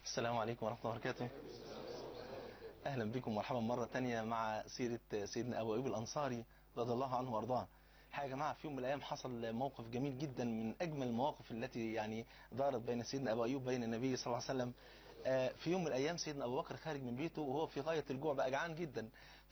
السلام عليكم ورحمة الله وبركاته أهلا بكم مرحبا مرة تانية مع سيرة سيدنا أبو أيوب الأنصاري رضي الله عنه وأرضاه حاجة يا جماعة في يوم من الأيام حصل موقف جميل جدا من أجمل المواقف التي يعني دارت بين سيدنا أبو أيوب بين النبي صلى الله عليه وسلم في يوم من الأيام سيدنا أبو بكر خارج من بيته وهو في غاية الجوع بقى جعان جدا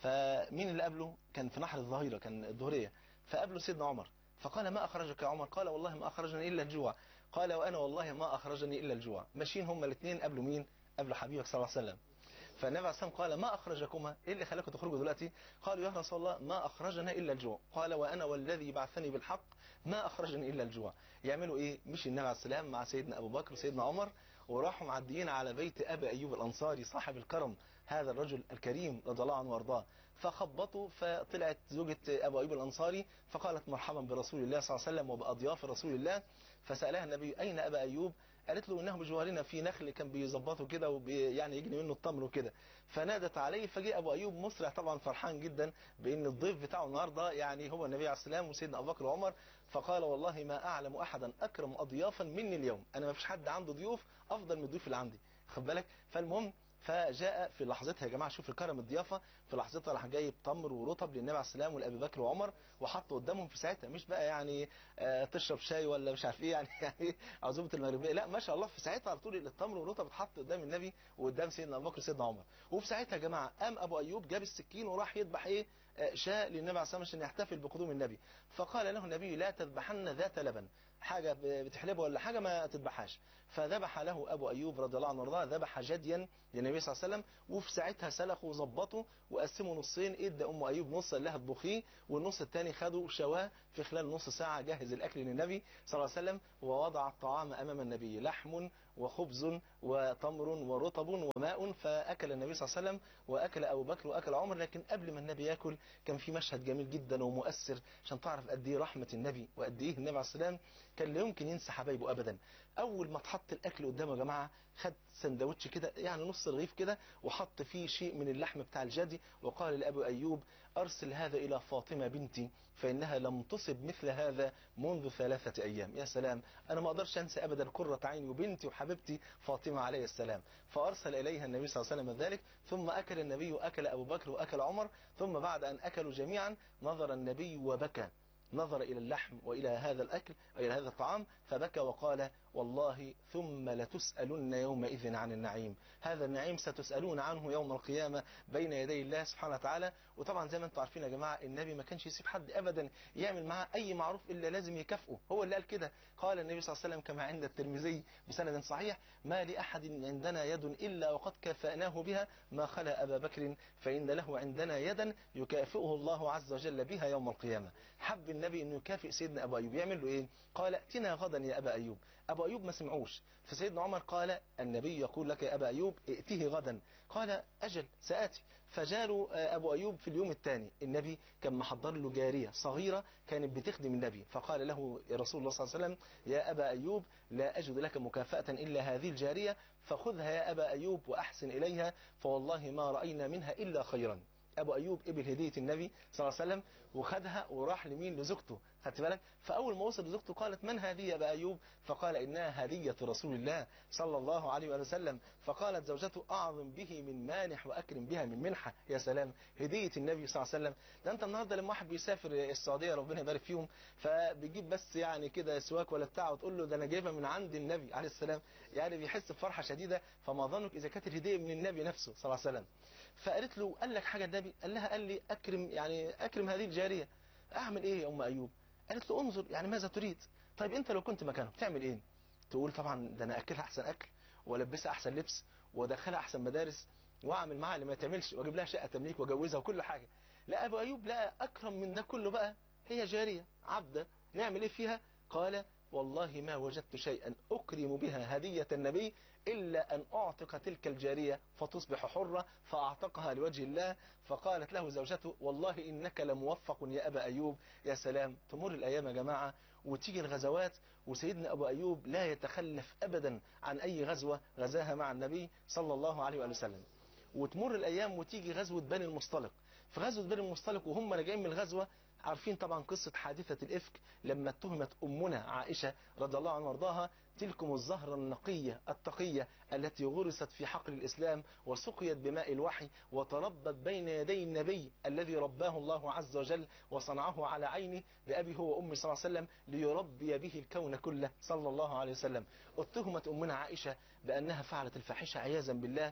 فمين اللي قابله كان في نحر الظهيرة كان الظهرية فقابله سيدنا عمر فقال ما أخرجك يا عمر قال والله ما أخرجني إلا الجوع قال وأنا والله ما أخرجني إلا الجوع ماشيين هما الاثنين قبلوا مين قبل حبيبك صلى الله عليه وسلم فالنبي عليه الصلاة قال ما أخرجكما إيه اللي خلاكم تخرجوا دلوقتي قالوا يا رسول الله ما أخرجنا إلا الجوع قال وأنا والذي بعثني بالحق ما أخرجني إلا الجوع يعملوا إيه مش النبي عليه السلام مع سيدنا أبو بكر وسيدنا عمر وراحوا معديين على بيت أبي أيوب الأنصاري صاحب الكرم هذا الرجل الكريم رضي الله عنه وارضاه فخبطوا فطلعت زوجة أبو أيوب الأنصاري فقالت مرحبا برسول الله صلى الله عليه وسلم وبأضياف رسول الله فسألها النبي أين أبا أيوب قالت له إنه بجوارنا في نخل كان بيظبطه كده ويعني يجني منه التمر وكده فنادت عليه فجاء أبو أيوب مسرع طبعا فرحان جدا بأن الضيف بتاعه النهاردة يعني هو النبي عليه السلام وسيدنا أبو بكر وعمر فقال والله ما أعلم أحدا أكرم أضيافا مني اليوم أنا ما فيش حد عنده ضيوف أفضل من الضيوف اللي عندي خد بالك فالمهم فجاء في لحظتها يا جماعه شوف الكرم الضيافه في لحظتها راح جايب تمر ورطب للنبي عليه السلام ولابي بكر وعمر وحطه قدامهم في ساعتها مش بقى يعني آه تشرب شاي ولا مش عارف ايه يعني يعني عزومه المغربيه لا ما شاء الله في ساعتها على طول التمر والرطب اتحط قدام النبي وقدام سيدنا ابو بكر وسيدنا عمر وفي ساعتها يا جماعه قام ابو ايوب جاب السكين وراح يذبح ايه آه شاء للنبي عليه السلام عشان يحتفل بقدوم النبي فقال له النبي لا تذبحن ذات لبن حاجة بتحلبه ولا حاجة ما تذبحهاش فذبح له أبو أيوب رضي الله عنه وارضاه ذبح جديا للنبي صلى الله عليه وسلم وفي ساعتها سلخوا وظبطوا وقسموا نصين ادى أم أيوب نص قال لها اطبخيه والنص الثاني خدوا شواه في خلال نص ساعة جهز الأكل للنبي صلى الله عليه وسلم ووضع الطعام أمام النبي لحم وخبز وتمر ورطب وماء فأكل النبي صلى الله عليه وسلم وأكل أبو بكر وأكل عمر لكن قبل ما النبي يأكل كان في مشهد جميل جدا ومؤثر عشان تعرف قد ايه رحمة النبي وقد ايه النبي عليه السلام كان لا يمكن ينسى حبايبه ابدا اول ما اتحط الاكل قدامه يا جماعه خد سندوتش كده يعني نص رغيف كده وحط فيه شيء من اللحم بتاع الجدي وقال لابي ايوب ارسل هذا الى فاطمه بنتي فانها لم تصب مثل هذا منذ ثلاثه ايام يا سلام انا ما اقدرش انسى ابدا قره عيني وبنتي وحبيبتي فاطمه عليه السلام فارسل اليها النبي صلى الله عليه وسلم ذلك ثم اكل النبي واكل ابو بكر واكل عمر ثم بعد ان اكلوا جميعا نظر النبي وبكى نظر إلى اللحم وإلى هذا الأكل وإلى هذا الطعام فبكى وقال والله ثم لتسألن يومئذ عن النعيم هذا النعيم ستسألون عنه يوم القيامة بين يدي الله سبحانه وتعالى وطبعا زي ما انتم عارفين يا جماعة النبي ما كانش يسيب حد أبدا يعمل معاه أي معروف إلا لازم يكافئه هو اللي قال كده قال النبي صلى الله عليه وسلم كما عند الترمذي بسند صحيح ما لأحد عندنا يد إلا وقد كافأناه بها ما خلا أبا بكر فإن له عندنا يدا يكافئه الله عز وجل بها يوم القيامة حب النبي انه يكافئ سيدنا ابو ايوب يعمل له ايه قال ائتنا غدا يا ابا ايوب ابو ايوب ما سمعوش فسيدنا عمر قال النبي يقول لك يا ابا ايوب ائته غدا قال اجل ساتي فجاله ابو ايوب في اليوم الثاني النبي كان محضر له جاريه صغيره كانت بتخدم النبي فقال له رسول الله صلى الله عليه وسلم يا ابا ايوب لا اجد لك مكافاه الا هذه الجاريه فخذها يا ابا ايوب واحسن اليها فوالله ما راينا منها الا خيرا ابو ايوب قبل هديه النبي صلى الله عليه وسلم وخدها وراح لمين لزوجته خدت بالك فاول ما وصل لزوجته قالت من هذه يا ابا ايوب فقال انها هديه رسول الله صلى الله عليه وآله وسلم فقالت زوجته اعظم به من مانح واكرم بها من منحه يا سلام هديه النبي صلى الله عليه وسلم ده انت النهارده لما واحد بيسافر السعوديه ربنا يبارك فيهم فبيجيب بس يعني كده سواك ولا بتاع وتقول له ده انا جايبها من عند النبي عليه السلام يعني بيحس بفرحه شديده فما ظنك اذا كانت الهديه من النبي نفسه صلى الله عليه وسلم فقالت له قال لك حاجه النبي قال لها قال لي اكرم يعني اكرم هذه الجاريه اعمل ايه يا ام ايوب قالت له انظر يعني ماذا تريد طيب انت لو كنت مكانه تعمل ايه تقول طبعا ده انا اكلها احسن اكل والبسها احسن لبس وادخلها احسن مدارس واعمل معاها اللي ما تعملش واجيب لها شقه تمليك واجوزها وكل حاجه لا ابو ايوب لا اكرم من ده كله بقى هي جاريه عبده نعمل ايه فيها قال والله ما وجدت شيئا أكرم بها هدية النبي إلا أن أعتق تلك الجارية فتصبح حرة فأعتقها لوجه الله فقالت له زوجته والله إنك لموفق يا أبا أيوب يا سلام تمر الأيام يا جماعة وتيجي الغزوات وسيدنا أبو أيوب لا يتخلف أبدا عن أي غزوة غزاها مع النبي صلى الله عليه وآله وسلم وتمر الأيام وتيجي غزوة بني المصطلق في غزوة بني المصطلق وهم راجعين من الغزوة عارفين طبعا قصة حادثة الإفك لما اتهمت أمنا عائشة رضي الله عنها وارضاها تلكم الزهرة النقية التقية التي غرست في حقل الإسلام وسقيت بماء الوحي وتربت بين يدي النبي الذي رباه الله عز وجل وصنعه على عينه بأبي هو وأمي صلى الله عليه وسلم ليربي به الكون كله صلى الله عليه وسلم اتهمت أمنا عائشة بأنها فعلت الفاحشة عياذا بالله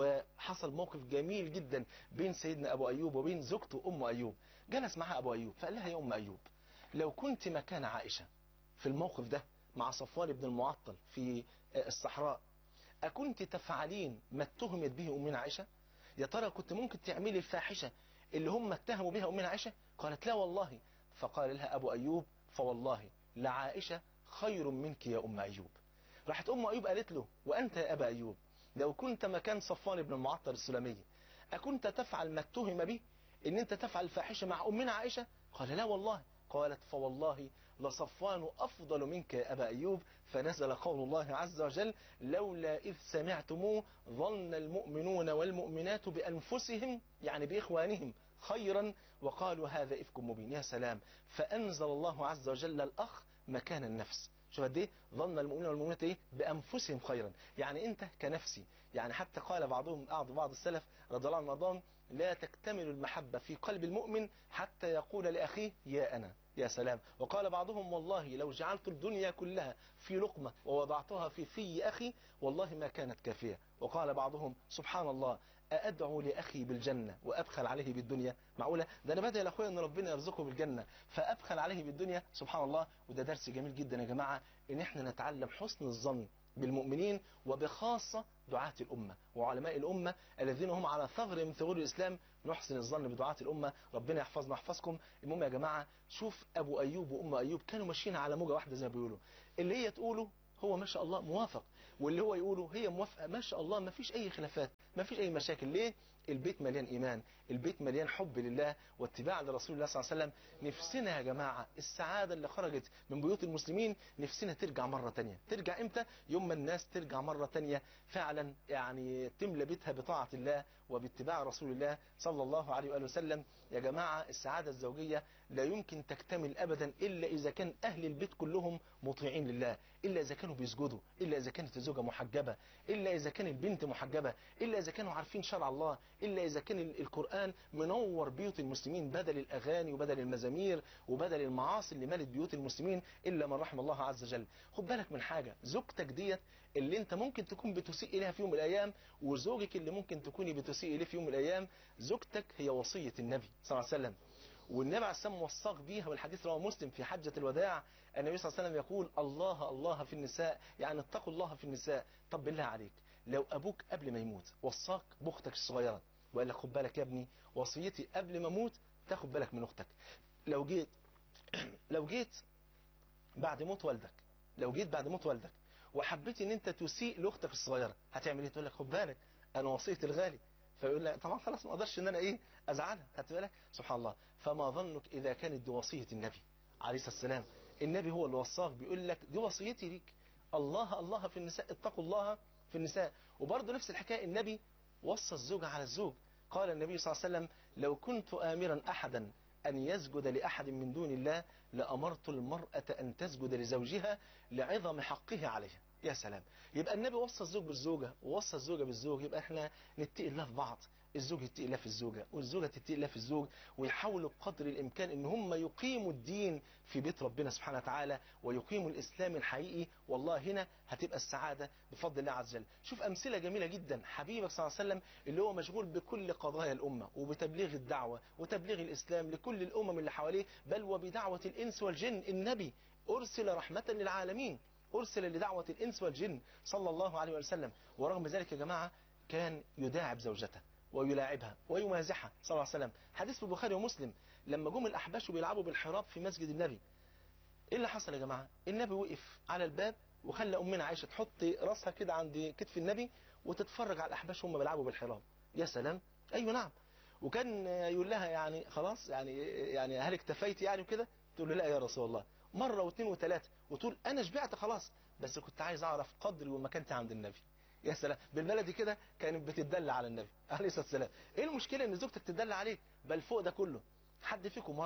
وحصل موقف جميل جدا بين سيدنا أبو أيوب وبين زوجته أم أيوب جلس معها أبو أيوب فقال لها يا أم أيوب لو كنت مكان عائشة في الموقف ده مع صفوان بن المعطل في الصحراء أكنت تفعلين ما اتهمت به أمنا عائشة يا ترى كنت ممكن تعملي الفاحشة اللي هم اتهموا بها أمنا عائشة قالت لا والله فقال لها أبو أيوب فوالله لعائشة خير منك يا أم أيوب راحت أم أيوب قالت له وأنت يا أبا أيوب لو كنت مكان صفوان بن المعطل السلمي أكنت تفعل ما اتهم به ان انت تفعل الفاحشة مع أمنا عائشة قال لا والله قالت فوالله لصفوان أفضل منك يا أبا أيوب فنزل قول الله عز وجل لولا إذ سمعتموه ظن المؤمنون والمؤمنات بأنفسهم يعني بإخوانهم خيرا وقالوا هذا إفك مبين يا سلام فأنزل الله عز وجل الأخ مكان النفس شوف قد ايه ظن المؤمنون والمؤمنات ايه بانفسهم خيرا يعني انت كنفسي يعني حتى قال بعضهم بعض السلف رضي الله عنهم وارضاهم لا تكتمل المحبة في قلب المؤمن حتى يقول لأخيه يا أنا يا سلام وقال بعضهم والله لو جعلت الدنيا كلها في لقمة ووضعتها في في أخي والله ما كانت كافية وقال بعضهم سبحان الله أدعو لأخي بالجنة وأبخل عليه بالدنيا معقولة ده أنا بدأ لأخويا أن ربنا يرزقه بالجنة فأبخل عليه بالدنيا سبحان الله وده درس جميل جدا يا جماعة إن إحنا نتعلم حسن الظن بالمؤمنين وبخاصة دعاة الأمة وعلماء الأمة الذين هم على ثغر من ثغور الإسلام نحسن الظن بدعاة الأمة ربنا يحفظنا ويحفظكم المهم يا جماعة شوف أبو أيوب وأم أيوب كانوا ماشيين على موجة واحدة زي ما بيقولوا اللي هي تقوله هو ما شاء الله موافق واللي هو يقوله هي موافقة ما شاء الله ما فيش أي خلافات ما فيش أي مشاكل ليه البيت مليان إيمان البيت مليان حب لله واتباع لرسول الله صلى الله عليه وسلم نفسنا يا جماعة السعادة اللي خرجت من بيوت المسلمين نفسنا ترجع مرة تانية ترجع إمتى يوم ما الناس ترجع مرة تانية فعلا يعني تملى بيتها بطاعة الله وباتباع رسول الله صلى الله عليه وآله وسلم يا جماعة السعادة الزوجية لا يمكن تكتمل أبدا إلا إذا كان أهل البيت كلهم مطيعين لله إلا إذا كانوا بيسجدوا إلا إذا كانت الزوجة محجبة إلا إذا كان البنت محجبة إلا إذا كانوا عارفين شرع الله إلا إذا كان القرآن منور بيوت المسلمين بدل الأغاني وبدل المزامير وبدل المعاصي اللي مالت بيوت المسلمين إلا من رحم الله عز وجل خد بالك من حاجة زوجتك ديت اللي انت ممكن تكون بتسيء إليها في يوم من الأيام وزوجك اللي ممكن تكوني بتسيء إليه في يوم من الأيام زوجتك هي وصية النبي صلى الله عليه وسلم والنبي عليه السلام وصاك بيها والحديث رواه مسلم في حجة الوداع النبي صلى الله عليه وسلم يقول الله الله في النساء يعني اتقوا الله في النساء طب بالله عليك لو أبوك قبل ما يموت وصاك بأختك الصغيرة وقال لك خد بالك يا ابني وصيتي قبل ما اموت تاخد بالك من أختك لو جيت لو جيت بعد موت والدك لو جيت بعد موت والدك وحبيت ان انت تسيء لاختك الصغيره هتعمل ايه تقول لك خد بالك انا وصيت الغالي فيقول لك طبعا خلاص ما اقدرش ان انا ايه ازعلها خدت بالك سبحان الله فما ظنك اذا كانت دي وصيه النبي عليه الصلاه والسلام النبي هو اللي وصاك بيقول لك دي وصيتي ليك الله الله في النساء اتقوا الله في النساء وبرضه نفس الحكايه النبي وصى الزوج على الزوج قال النبي صلى الله عليه وسلم لو كنت آمرا أحدا أن يسجد لأحد من دون الله لأمرت المرأة أن تسجد لزوجها لعظم حقه عليها يا سلام يبقى النبي وصى الزوج بالزوجة ووصى الزوجة بالزوج يبقى احنا نتقي الله في بعض الزوج يتقي الله في الزوجة والزوجة تتقي الله في الزوج ويحاولوا بقدر الإمكان ان هم يقيموا الدين في بيت ربنا سبحانه وتعالى ويقيموا الإسلام الحقيقي والله هنا هتبقى السعادة بفضل الله عز وجل شوف أمثلة جميلة جدا حبيبك صلى الله عليه وسلم اللي هو مشغول بكل قضايا الأمة وبتبليغ الدعوة وتبليغ الإسلام لكل الأمم اللي حواليه بل وبدعوة الإنس والجن النبي أرسل رحمة للعالمين أرسل لدعوة الإنس والجن صلى الله عليه وسلم ورغم ذلك يا جماعة كان يداعب زوجته ويلاعبها ويمازحها صلى الله عليه وسلم حديث في البخاري ومسلم لما جم الأحباش بيلعبوا بالحراب في مسجد النبي ايه اللي حصل يا جماعة النبي وقف على الباب وخلى أمنا عائشة تحط راسها كده عند كتف النبي وتتفرج على الأحباش هم بيلعبوا بالحراب يا سلام أيوة نعم وكان يقول لها يعني خلاص يعني يعني هل اكتفيت يعني وكده تقول له لا يا رسول الله مرة واثنين وثلاثة وتقول أنا شبعت خلاص بس كنت عايز أعرف قدري ومكانتي عند النبي يا سلام بالبلدي كده كانت بتدلع على النبي عليه الصلاة والسلام ايه المشكلة ان زوجتك تدلع عليك بل فوق ده كله حد فيكم مرة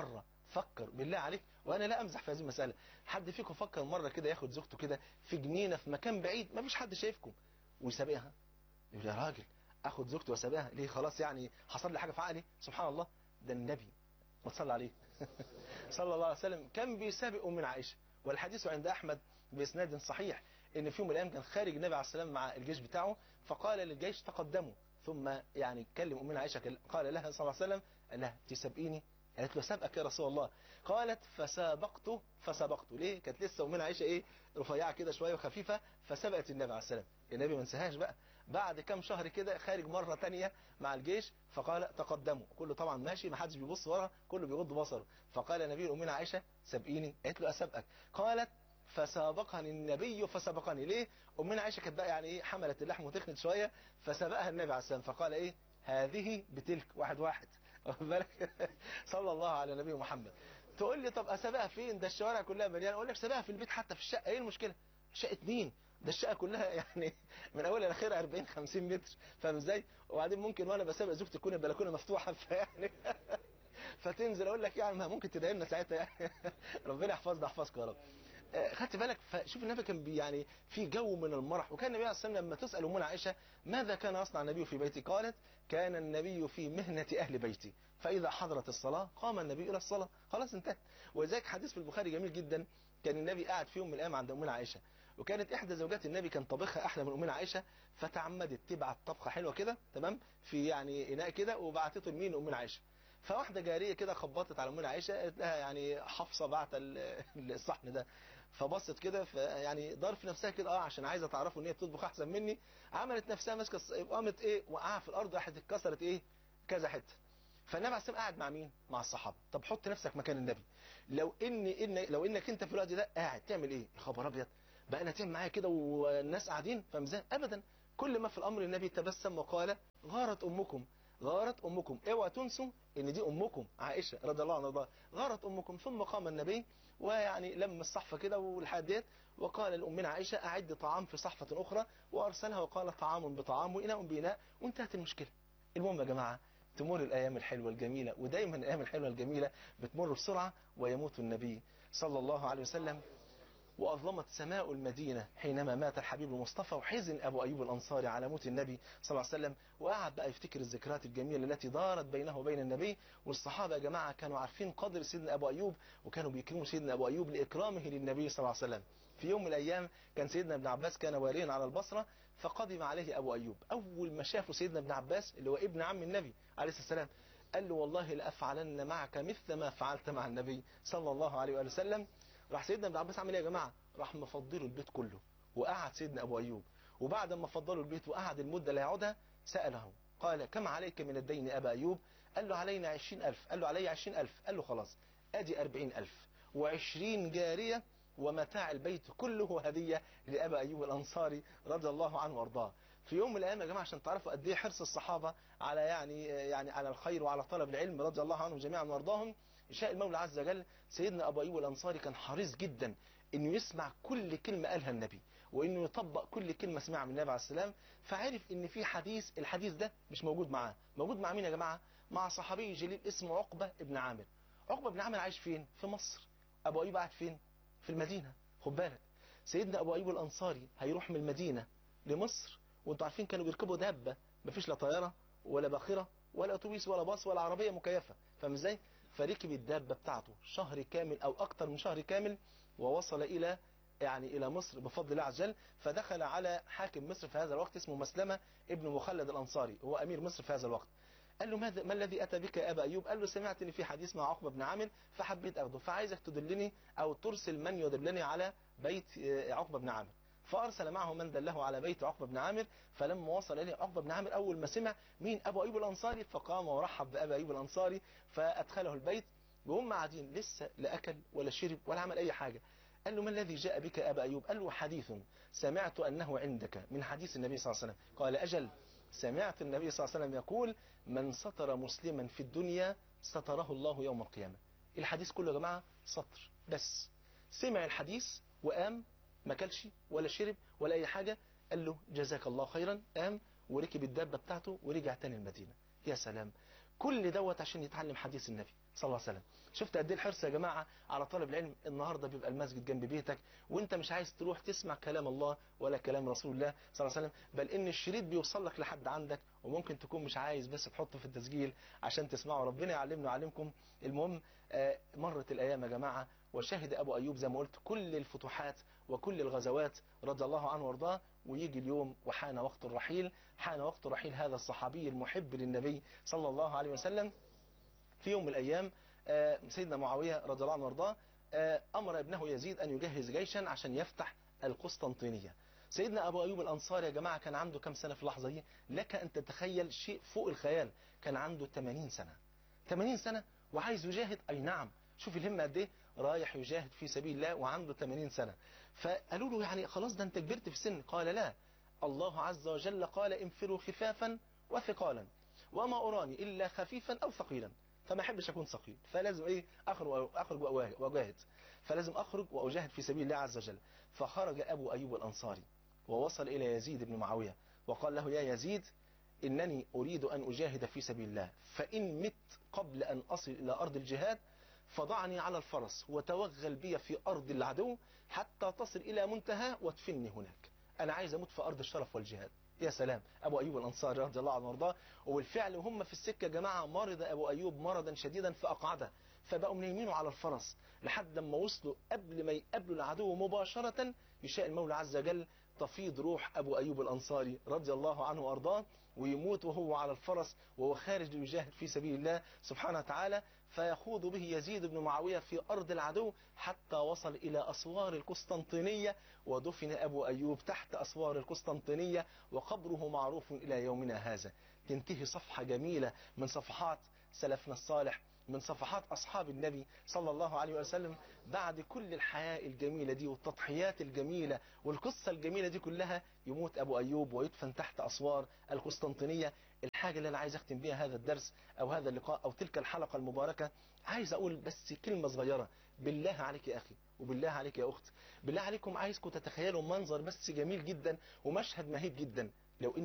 فكر بالله عليك وانا لا امزح في هذه المساله حد فيكم فكر مره كده ياخد زوجته كده في جنينه في مكان بعيد ما فيش حد شايفكم ويسابقها يقول يا راجل اخد زوجتي واسابقها ليه خلاص يعني حصل لي حاجه في عقلي سبحان الله ده النبي ما تصلي عليه صلى الله عليه وسلم كان بيسابق من عائشه والحديث عند احمد باسناد صحيح ان في يوم من الايام كان خارج النبي عليه السلام مع الجيش بتاعه فقال للجيش تقدموا ثم يعني كلم امنا عائشه قال لها صلى الله عليه وسلم قال لها تسابقيني قالت له سابقك يا رسول الله قالت فسابقته فسبقته ليه كانت لسه امنا عائشه ايه رفيعه كده شويه وخفيفه فسبقت النبي عليه السلام النبي ما انساهاش بقى بعد كام شهر كده خارج مره تانية مع الجيش فقال تقدموا كله طبعا ماشي ما حدش بيبص ورا كله بيغض بصره فقال النبي امنا عائشه سابقيني قالت له اسابقك قالت فسابقني النبي فسبقني ليه امنا عائشه كانت بقى يعني ايه حملت اللحم وتخنت شويه فسبقها النبي عليه السلام فقال ايه هذه بتلك واحد واحد واخد بالك صلى الله على نبي محمد تقول لي طب اسابقها فين ده الشوارع كلها مليانه اقول لك سابقها في البيت حتى في الشقه ايه المشكله شقه مين ده الشقه كلها يعني من اولها لاخرها 40 50 متر فاهم ازاي وبعدين ممكن وانا بسابق زوجتي تكون البلكونه مفتوحه فيعني فتنزل اقول لك يعني ما ممكن تدعي لنا ساعتها يعني ربنا يحفظنا يحفظك يا رب خدت بالك فشوف النبي كان بي يعني في جو من المرح وكان النبي عليه الصلاه والسلام لما تسال امنا عائشه ماذا كان يصنع النبي في بيتي قالت كان النبي في مهنه اهل بيتي فاذا حضرت الصلاه قام النبي الى الصلاه خلاص انتهت ولذلك حديث في البخاري جميل جدا كان النبي قاعد في يوم من الايام عند امنا عائشه وكانت احدى زوجات النبي كان طبخها احلى من امنا عائشه فتعمدت تبعت طبخه حلوه كده تمام في يعني اناء كده وبعتته لمين امنا عائشه فواحده جاريه كده خبطت على امنا عائشه قالت لها يعني حفصه بعت الصحن ده فبصت كده يعني دار في نفسها كده اه عشان عايزه تعرفوا ان هي بتطبخ احسن مني عملت نفسها ماسكه قامت ايه وقعها في الارض راحت اتكسرت ايه كذا حته فالنبي عليه السلام قاعد مع مين مع الصحابه طب حط نفسك مكان النبي لو ان ان لو انك انت في الوقت ده قاعد تعمل ايه يا خبر ابيض بقى انا تعمل معايا كده والناس قاعدين فاهم ازاي ابدا كل ما في الامر النبي تبسم وقال غارت امكم غارت امكم اوعى تنسوا ان دي امكم عائشه رضي الله عنها غارت امكم ثم قام النبي ويعني لم الصحفه كده والحديث وقال لامنا عائشه اعد طعام في صحفه اخرى وارسلها وقال طعام بطعام واناء باناء وانتهت المشكله المهم يا جماعه تمر الايام الحلوه الجميله ودايما الايام الحلوه الجميله بتمر بسرعه ويموت النبي صلى الله عليه وسلم وأظلمت سماء المدينة حينما مات الحبيب المصطفى وحزن أبو أيوب الأنصاري على موت النبي صلى الله عليه وسلم وقعد بقى يفتكر الذكريات الجميلة التي دارت بينه وبين النبي والصحابة يا جماعة كانوا عارفين قدر سيدنا أبو أيوب وكانوا بيكرموا سيدنا أبو أيوب لإكرامه للنبي صلى الله عليه وسلم في يوم من الأيام كان سيدنا ابن عباس كان واليا على البصرة فقدم عليه أبو أيوب أول ما شافه سيدنا ابن عباس اللي هو ابن عم النبي عليه الصلاة والسلام قال له والله لأفعلن معك مثل ما فعلت مع النبي صلى الله عليه وآله وسلم راح سيدنا ابن عباس عمل ايه يا جماعه راح مفضله البيت كله وقعد سيدنا ابو ايوب وبعد ما فضله البيت وقعد المده اللي هيقعدها ساله قال كم عليك من الدين ابا ايوب قال له علينا عشرين ألف قال له علي عشرين ألف قال له خلاص ادي أربعين ألف وعشرين جارية ومتاع البيت كله هدية لأبا أيوب الأنصاري رضي الله عنه وارضاه في يوم من الأيام يا جماعة عشان تعرفوا قد ايه حرص الصحابة على يعني يعني على الخير وعلى طلب العلم رضي الله عنهم جميعا وارضاهم شاء المولى عز وجل سيدنا أبو أيوب الأنصاري كان حريص جدا انه يسمع كل كلمة قالها النبي وانه يطبق كل كلمة سمعها من النبي عليه السلام فعرف ان في حديث الحديث ده مش موجود معاه موجود مع مين يا جماعة مع صحابي جليل اسمه عقبة ابن عامر عقبة ابن عامر عايش فين في مصر ابو ايوب قاعد فين في المدينة خد بالك سيدنا ابو ايوب الانصاري هيروح من المدينة لمصر وانتوا عارفين كانوا بيركبوا دابة مفيش لا طيارة ولا باخرة ولا اتوبيس ولا باص ولا عربية مكيفة فاهم ازاي فركب الدابة بتاعته شهر كامل او اكتر من شهر كامل ووصل الى يعني الى مصر بفضل الله عز وجل فدخل على حاكم مصر في هذا الوقت اسمه مسلمة ابن مخلد الانصاري هو امير مصر في هذا الوقت قال له ماذا ما الذي اتى بك يا ابا ايوب قال له سمعت ان في حديث مع عقبه بن عامر فحبيت اخده فعايزك تدلني او ترسل من يدلني على بيت عقبه بن عامر فارسل معه من دله على بيت عقبه بن عامر فلما وصل اليه عقبه بن عامر اول ما سمع مين ابو ايوب الانصاري فقام ورحب بابا ايوب الانصاري فادخله البيت وهم قاعدين لسه لا اكل ولا شرب ولا عمل اي حاجه قال له ما الذي جاء بك أبا أيوب قال له حديث سمعت أنه عندك من حديث النبي صلى الله عليه وسلم قال أجل سمعت النبي صلى الله عليه وسلم يقول من ستر مسلما في الدنيا ستره الله يوم القيامة الحديث كله يا جماعة سطر بس سمع الحديث وقام ما كلش ولا شرب ولا أي حاجة قال له جزاك الله خيرا قام وركب الدابة بتاعته ورجع تاني المدينة يا سلام كل دوت عشان يتعلم حديث النبي صلى الله عليه وسلم شفت قد ايه الحرص يا جماعه على طالب العلم النهارده بيبقى المسجد جنب بيتك وانت مش عايز تروح تسمع كلام الله ولا كلام رسول الله صلى الله عليه وسلم بل ان الشريط بيوصل لك لحد عندك وممكن تكون مش عايز بس تحطه في التسجيل عشان تسمعه ربنا يعلمنا ويعلمكم المهم آه، مرت الايام يا جماعه وشهد ابو ايوب زي ما قلت كل الفتوحات وكل الغزوات رضي الله عنه وارضاه ويجي اليوم وحان وقت الرحيل حان وقت رحيل هذا الصحابي المحب للنبي صلى الله عليه وسلم في يوم من الأيام آه، سيدنا معاوية رضي الله عنه وارضاه آه، أمر ابنه يزيد أن يجهز جيشا عشان يفتح القسطنطينية سيدنا أبو أيوب الأنصاري يا جماعة كان عنده كم سنة في اللحظة دي لك أن تتخيل شيء فوق الخيال كان عنده 80 سنة 80 سنة وعايز يجاهد أي نعم شوف الهمة قد ايه رايح يجاهد في سبيل الله وعنده 80 سنة فقالوا له يعني خلاص ده انت كبرت في السن قال لا الله عز وجل قال انفروا خفافا وثقالا وما أراني إلا خفيفا أو ثقيلا فما أحبش أكون ثقيل فلازم إيه أخرج أخرج وأجاهد فلازم أخرج وأجاهد في سبيل الله عز وجل فخرج أبو أيوب الأنصاري ووصل إلى يزيد بن معاوية وقال له يا يزيد إنني أريد أن أجاهد في سبيل الله فإن مت قبل أن أصل إلى أرض الجهاد فضعني على الفرس وتوغل بي في أرض العدو حتى تصل إلى منتهى وادفني هناك أنا عايز أموت في أرض الشرف والجهاد يا سلام أبو أيوب الأنصاري رضي الله عنه وارضاه وبالفعل وهم في السكة يا جماعة مرض أبو أيوب مرضا شديدا فأقعده فبقوا منيمينه على الفرس لحد ما وصلوا قبل ما يقابلوا العدو مباشرة يشاء المولى عز وجل تفيض روح أبو أيوب الأنصاري رضي الله عنه وأرضاه ويموت وهو على الفرس وهو خارج ليجاهد في سبيل الله سبحانه وتعالى فيخوض به يزيد بن معاوية في أرض العدو حتى وصل إلى أسوار القسطنطينية ودفن أبو أيوب تحت أسوار القسطنطينية وقبره معروف إلى يومنا هذا تنتهي صفحة جميلة من صفحات سلفنا الصالح من صفحات أصحاب النبي صلى الله عليه وسلم بعد كل الحياة الجميلة دي والتضحيات الجميلة والقصة الجميلة دي كلها يموت أبو أيوب ويدفن تحت أسوار القسطنطينية الحاجة اللي أنا عايز أختم بيها هذا الدرس أو هذا اللقاء أو تلك الحلقة المباركة عايز أقول بس كلمة صغيرة بالله عليك يا أخي وبالله عليك يا أخت بالله عليكم عايزكم تتخيلوا منظر بس جميل جدا ومشهد مهيب جدا لو إن